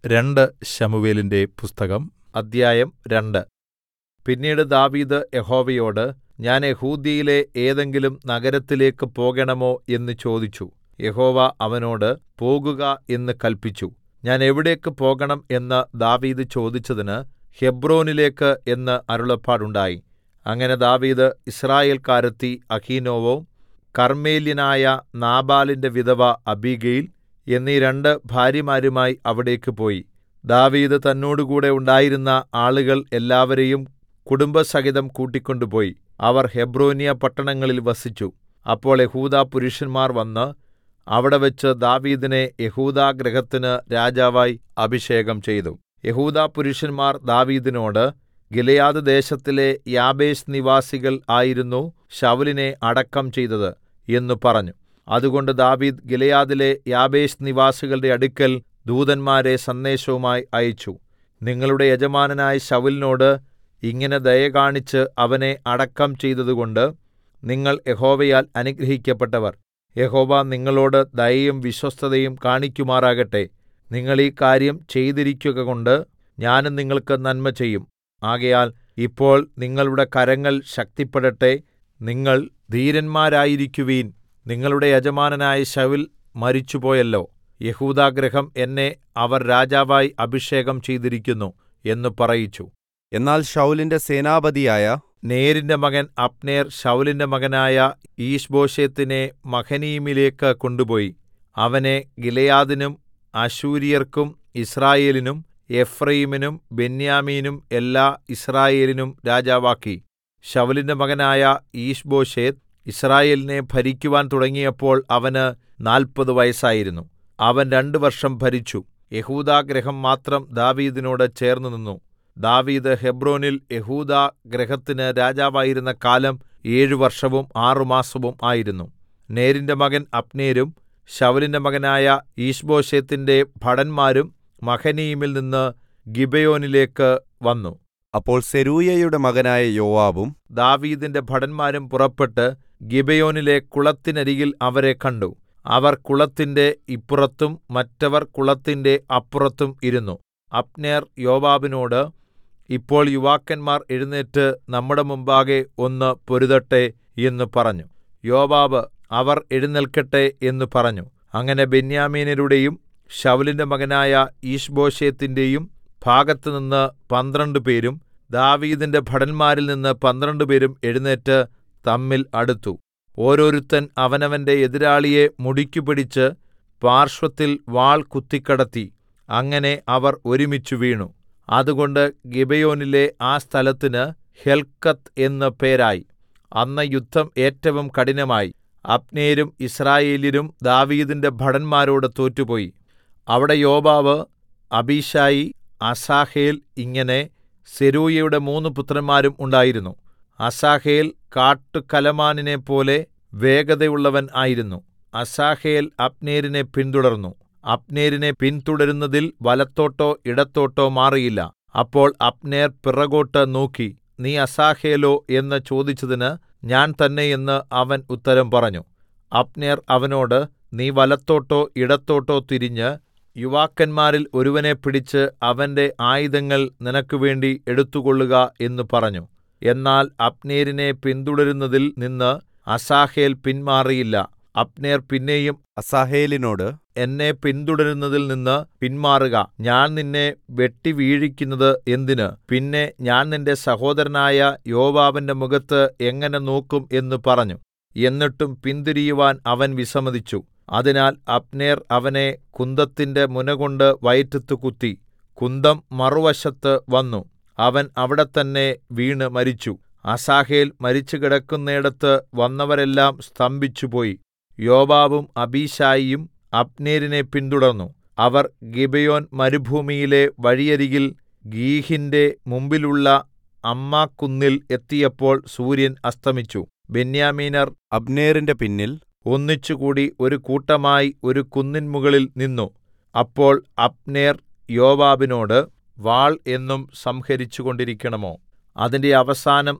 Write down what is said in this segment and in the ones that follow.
രണ്ട് ശമൂവേലിന്റെ പുസ്തകം അദ്ധ്യായം രണ്ട് പിന്നീട് ദാവീദ് യഹോവയോട് ഞാൻ യെഹൂദ്യയിലെ ഏതെങ്കിലും നഗരത്തിലേക്ക് പോകേണമോ എന്ന് ചോദിച്ചു യഹോവ അവനോട് പോകുക എന്ന് കല്പിച്ചു ഞാൻ എവിടേക്ക് പോകണം എന്ന് ദാവീദ് ചോദിച്ചതിന് ഹെബ്രോനിലേക്ക് എന്ന് അരുളപ്പാടുണ്ടായി അങ്ങനെ ദാവീദ് യിസ്രായേൽക്കാരത്തി അഹീനോവം കർമ്മേല്യനായ നാബാലിന്റെ വിധവ അബീഗയിൽ എന്നീ രണ്ട് ഭാര്യമാരുമായി അവിടേക്ക് പോയി ദാവീദ് തന്നോടുകൂടെ ഉണ്ടായിരുന്ന ആളുകൾ എല്ലാവരെയും കുടുംബസഹിതം കൂട്ടിക്കൊണ്ടുപോയി അവർ ഹെബ്രോന്യ പട്ടണങ്ങളിൽ വസിച്ചു അപ്പോൾ യെഹൂദാ പുരുഷന്മാർ വന്ന് അവിടെവെച്ച് ദാവീദിനെ യെഹൂദാഗൃഹത്തിന് രാജാവായി അഭിഷേകം ചെയ്തു യെഹൂദാ പുരുഷന്മാർ ദാവീദിനോട് ഗിലെയാദ് ദേശത്തിലെ യാബേശ് നിവാസികൾ ആയിരുന്നു ശൌലിനെ അടക്കം ചെയ്തത് എന്ന് പറഞ്ഞു അതുകൊണ്ട് ദാവീദ് ഗിലെയാദിലെ യാബേശ് നിവാസികളുടെ അടുക്കൽ ദൂതന്മാരെ സന്ദേശവുമായി അയച്ചു നിങ്ങളുടെ യജമാനനായ ശൌലിനോട് ഇങ്ങനെ ദയ കാണിച്ച് അവനെ അടക്കം ചെയ്തതുകൊണ്ട് നിങ്ങൾ യഹോവയാൽ അനുഗ്രഹിക്കപ്പെട്ടവർ യഹോവ നിങ്ങളോട് ദയയും വിശ്വസ്തതയും കാണിക്കുമാറാകട്ടെ നിങ്ങൾ ഈ കാര്യം ചെയ്തിരിക്കുകകൊണ്ട് ഞാനും നിങ്ങൾക്ക് നന്മ ചെയ്യും ആകയാൽ ഇപ്പോൾ നിങ്ങളുടെ കരങ്ങൾ ശക്തിപ്പെടട്ടെ നിങ്ങൾ ധീരന്മാരായിരിക്കുവിൻ നിങ്ങളുടെ യജമാനനായ ശൌൽ മരിച്ചുപോയല്ലോ യെഹൂദാഗൃഹം എന്നെ അവർ രാജാവായി അഭിഷേകം ചെയ്തിരിക്കുന്നു എന്ന് പറയിച്ചു എന്നാൽ ശൌലിന്റെ സേനാപതിയായ നേരിന്റെ മകൻ അബ്നേർ ശൌലിന്റെ മകനായ ഈശ്ബോശെത്തിനെ മഹനയീമിലേക്ക് കൊണ്ടുപോയി അവനെ ഗിലെയാദിനും അശ്ശൂര്യർക്കും യിസ്രായേലിനും എഫ്രയീമിനും ബെന്യാമീനും എല്ലാ യിസ്രായേലിനും രാജാവാക്കി ശൌലിന്റെ മകനായ ഈശ്ബോശെത്ത് യിസ്രായേലിനെ ഭരിക്കുവാൻ തുടങ്ങിയപ്പോൾ അവന് നാല്പത് വയസ്സായിരുന്നു അവൻ രണ്ട് വർഷം ഭരിച്ചു യെഹൂദാഗൃഹം മാത്രം ദാവീദിനോട് ചേർന്ന് നിന്നു ദാവീദ് ഹെബ്രോനിൽ യെഹൂദാ ഗൃഹത്തിന് രാജാവായിരുന്ന കാലം ഏഴു വർഷവും ആറുമാസവും ആയിരുന്നു നേരിന്റെ മകൻ അബ്നേരും ശൌലിന്റെ മകനായ ഈശ്ബോശെത്തിന്റെ ഭടന്മാരും മഹനയീമിൽ നിന്ന് ഗിബെയോനിലേക്ക് വന്നു അപ്പോൾ സെരൂയയുടെ മകനായ യോവാബും ദാവീദിന്റെ ഭടന്മാരും പുറപ്പെട്ട് ഗിബെയോനിലെ കുളത്തിനരികിൽ അവരെ കണ്ടു അവർ കുളത്തിന്റെ ഇപ്പുറത്തും മറ്റവർ കുളത്തിന്റെ അപ്പുറത്തും ഇരുന്നു അബ്നേർ യോവാബിനോട് ഇപ്പോൾ യുവാക്കന്മാർ എഴുന്നേറ്റ് നമ്മുടെ മുമ്പാകെ ഒന്ന് പൊരുതട്ടെ എന്ന് പറഞ്ഞു യോവാബ് അവർ എഴുന്നേൽക്കട്ടെ എന്ന് പറഞ്ഞു അങ്ങനെ ബെന്യാമീനരുടെയും ശൌലിന്റെ മകനായ ഈശ്ബോശെത്തിന്റെയും ഭാഗത്തുനിന്ന് പന്ത്രണ്ട് പേരും ദാവീദിന്റെ ഭടന്മാരിൽ നിന്ന് പന്ത്രണ്ട് പേരും എഴുന്നേറ്റ് തമ്മിൽ അടുത്തു ഓരോരുത്തൻ അവനവന്റെ എതിരാളിയെ മുടിക്കു പിടിച്ച് പാർശ്വത്തിൽ വാൾ കുത്തിക്കടത്തി അങ്ങനെ അവർ ഒരുമിച്ച് വീണു അതുകൊണ്ട് ഗിബെയോനിലെ ആ സ്ഥലത്തിന് ഹെൽക്കത്ത് എന്ന് പേരായി അന്ന് യുദ്ധം ഏറ്റവും കഠിനമായി അബ്നേരും യിസ്രായേല്യരും ദാവീദിന്റെ ഭടന്മാരോട് തോറ്റുപോയി അവിടെ യോവാബ് അബീശായി അസാഹേൽ ഇങ്ങനെ സെരൂയയുടെ മൂന്ന് പുത്രന്മാരും ഉണ്ടായിരുന്നു അസാഹേൽ കാട്ടുകലമാനിനെപ്പോലെ വേഗതയുള്ളവൻ ആയിരുന്നു അസാഹേൽ അബ്നേരിനെ പിന്തുടർന്നു അബ്നേരിനെ പിന്തുടരുന്നതിൽ വലത്തോട്ടോ ഇടത്തോട്ടോ മാറിയില്ല അപ്പോൾ അബ്നേർ പിറകോട്ട് നോക്കി നീ അസാഹേലോ എന്ന് ചോദിച്ചതിന് ഞാൻ തന്നെ എന്ന് അവൻ ഉത്തരം പറഞ്ഞു അബ്നേർ അവനോട് നീ വലത്തോട്ടോ ഇടത്തോട്ടോ തിരിഞ്ഞ് യുവാക്കന്മാരിൽ ഒരുവനെ പിടിച്ച് അവന്റെ ആയുധങ്ങൾ നിനക്കുവേണ്ടി എടുത്തുകൊള്ളുക എന്ന് പറഞ്ഞു എന്നാൽ അബ്നേരിനെ പിന്തുടരുന്നതിൽ നിന്ന് അസാഹേൽ പിന്മാറിയില്ല അബ്നേർ പിന്നെയും അസാഹേലിനോട് എന്നെ പിന്തുടരുന്നതിൽ നിന്ന് പിന്മാറുക ഞാൻ നിന്നെ വെട്ടി വീഴിക്കുന്നത് എന്തിന് പിന്നെ ഞാൻ നിന്റെ സഹോദരനായ യോവാബിന്റെ മുഖത്ത് എങ്ങനെ നോക്കും എന്ന് പറഞ്ഞു എന്നിട്ടും പിന്തിരിയുവാൻ അവൻ വിസമ്മതിച്ചു അതിനാൽ അബ്നേർ അവനെ കുന്തത്തിന്റെ മുനകൊണ്ട് വയറ്റത്ത് കുത്തി കുന്തം മറുവശത്ത് വന്നു അവൻ അവിടെ തന്നെ വീണ് മരിച്ചു അസാഹേൽ മരിച്ചു കിടക്കുന്നിടത്ത് വന്നവരെല്ലാം സ്തംഭിച്ചുപോയി യോവാബും അബീശായിയും അബ്നേരിനെ പിന്തുടർന്നു അവർ ഗിബെയോൻ മരുഭൂമിയിലെ വഴിയരികിൽ ഗീഹിന്റെ മുമ്പിലുള്ള അമ്മാക്കുന്നിൽ എത്തിയപ്പോൾ സൂര്യൻ അസ്തമിച്ചു ബെന്യാമീനർ അബ്നേറിന്റെ പിന്നിൽ ഒന്നിച്ചുകൂടി ഒരു കൂട്ടമായി ഒരു കുന്നിൻ മുകളിൽ നിന്നു അപ്പോൾ അബ്നേർ യോവാബിനോട് വാൾ എന്നും സംഹരിച്ചുകൊണ്ടിരിക്കണമോ അതിന്റെ അവസാനം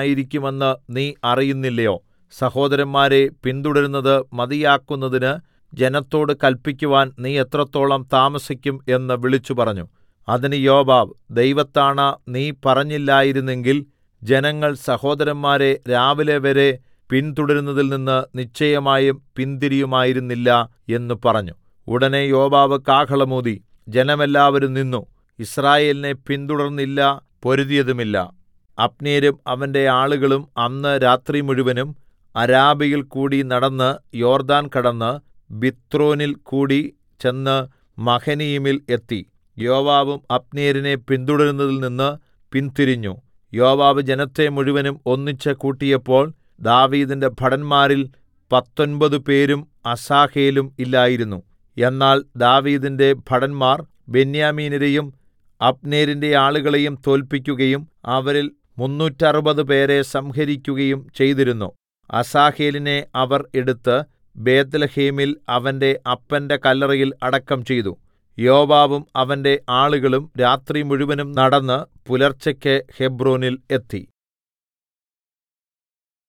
ദുഃഖകരമായിരിക്കുമെന്ന് നീ അറിയുന്നില്ലയോ സഹോദരന്മാരെ പിന്തുടരുന്നത് മതിയാക്കുന്നതിന് ജനത്തോട് കല്പിക്കുവാൻ നീ എത്രത്തോളം താമസിക്കും എന്ന് വിളിച്ചു പറഞ്ഞു അതിന് യോവാബ് ദൈവത്താണ നീ പറഞ്ഞില്ലായിരുന്നെങ്കിൽ ജനങ്ങൾ സഹോദരന്മാരെ രാവിലെ വരെ പിന്തുടരുന്നതിൽ നിന്ന് നിശ്ചയമായും പിന്തിരിയുമായിരുന്നില്ല എന്ന് പറഞ്ഞു ഉടനെ യോവാബ് കാഹളമൂതി ജനമെല്ലാവരും നിന്നു ഇസ്രായേലിനെ പിന്തുടർന്നില്ല പൊരുതിയതുമില്ല അബ്നേരും അവന്റെ ആളുകളും അന്ന് രാത്രി മുഴുവനും അരാബയിൽ കൂടി നടന്ന് യോർദാൻ കടന്ന് ബിത്രോനിൽ കൂടി ചെന്ന് മഹനയീമിൽ എത്തി യോവാബും അബ്നേരിനെ പിന്തുടരുന്നതിൽ നിന്ന് പിന്തിരിഞ്ഞു യോവാബ് ജനത്തെ മുഴുവനും ഒന്നിച്ച് കൂട്ടിയപ്പോൾ ദാവീദിന്റെ ഭടന്മാരിൽ പത്തൊൻപത് പേരും അസാഹേലും ഇല്ലായിരുന്നു എന്നാൽ ദാവീദിന്റെ ഭടന്മാർ ബെന്യാമീനരെയും അബ്നേരിന്റെ ആളുകളെയും തോൽപ്പിക്കുകയും അവരിൽ മുന്നൂറ്ററുപത് പേരെ സംഹരിക്കുകയും ചെയ്തിരുന്നു അസാഹേലിനെ അവർ എടുത്ത് ബേത്ത്ലേഹേമിൽ അവന്റെ അപ്പന്റെ കല്ലറയിൽ അടക്കം ചെയ്തു യോവാബും അവന്റെ ആളുകളും രാത്രി മുഴുവനും നടന്ന് പുലർച്ചയ്ക്ക് ഹെബ്രോനിൽ എത്തി